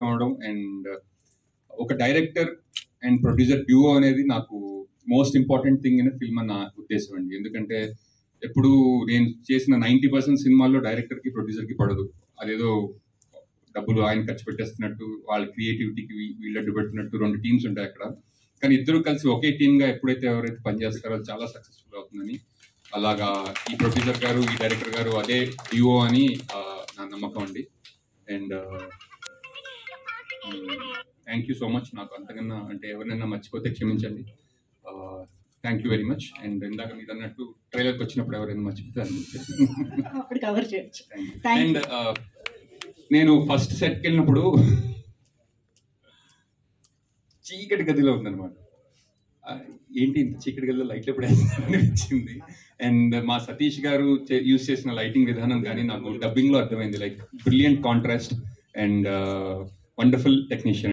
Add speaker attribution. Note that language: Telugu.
Speaker 1: అవడం అండ్ ఒక డైరెక్టర్ అండ్ ప్రొడ్యూసర్ డ్యూఓ అనేది నాకు most important thing in film అని నా ఉద్దేశం అండి ఎందుకంటే ఎప్పుడు నేను చేసిన నైంటీ పర్సెంట్ సినిమాల్లో డైరెక్టర్కి ప్రొడ్యూసర్కి పడదు అదేదో డబ్బులు ఆయన ఖర్చు పెట్టేస్తున్నట్టు వాళ్ళ క్రియేటివిటీకి వీళ్ళు అడ్డు పెడుతున్నట్టు రెండు టీమ్స్ ఉంటాయి అక్కడ కానీ ఇద్దరు కలిసి ఒకే టీమ్గా ఎప్పుడైతే ఎవరైతే పనిచేస్తారో అది చాలా సక్సెస్ఫుల్ అవుతుందని అలాగా ఈ ప్రొడ్యూసర్ గారు ఈ డైరెక్టర్ గారు అదే డ్యూఓ అని ఆ, నా నమ్మకం అండి and thank you so much నాకు అంతకన్నా అంటే ఎవరినైనా మర్చిపోతే క్షమించండి thank you very much and ఇందాక మీరు అన్నట్టు ట్రైలర్కి వచ్చినప్పుడు ఎవరైనా మర్చిపోతే అది
Speaker 2: అప్పుడు కవర్ చేయొచ్చు Thank
Speaker 1: అండ్ నేను ఫస్ట్ సెట్కి వెళ్ళినప్పుడు చీకటి గదిలో ఉందన్నమాట ఆ, ఏంటి ఇంత చీకటి గదిలో లైట్లు ఎప్పుడు అనిపించింది అండ్ మా సతీష్ గారు యూస్ చేసిన లైటింగ్ విధానం కానీ నాకు డబ్బింగ్ లో అర్థమైంది like brilliant contrast and wonderful technician